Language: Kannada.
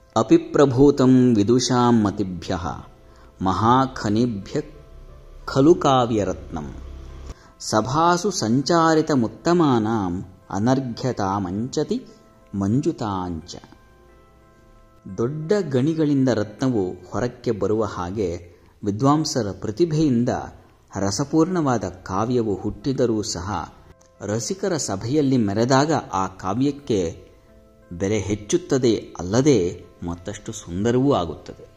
ಅಪಿಪ್ರಭೂತಂ ವಿದುಷಾಂ ಮತಿಭ್ಯ ಮಹಾಖನಿಭ್ಯ ಖಲು ಕಾವ್ಯರತ್ನಂ ಸಭಾಸು ಸಂಚಾರಿತಮುತ್ತಮಾನಾಂ ಅನರ್ಘ್ಯತಾಮಂಚತಿ ಮಂಜುತಾಂಚ ದೊಡ್ಡ ಗಣಿಗಳಿಂದ ರತ್ನವು ಹೊರಕ್ಕೆ ಬರುವ ಹಾಗೆ ವಿದ್ವಾಂಸರ ಪ್ರತಿಭೆಯಿಂದ ರಸಪೂರ್ಣವಾದ ಕಾವ್ಯವು ಹುಟ್ಟಿದರೂ ಸಹ ರಸಿಕರ ಸಭೆಯಲ್ಲಿ ಮೆರೆದಾಗ ಆ ಕಾವ್ಯಕ್ಕೆ ಬೆಲೆ ಹೆಚ್ಚುತ್ತದೆ ಅಲ್ಲದೆ ಮತ್ತಷ್ಟು ಸುಂದರವೂ ಆಗುತ್ತದೆ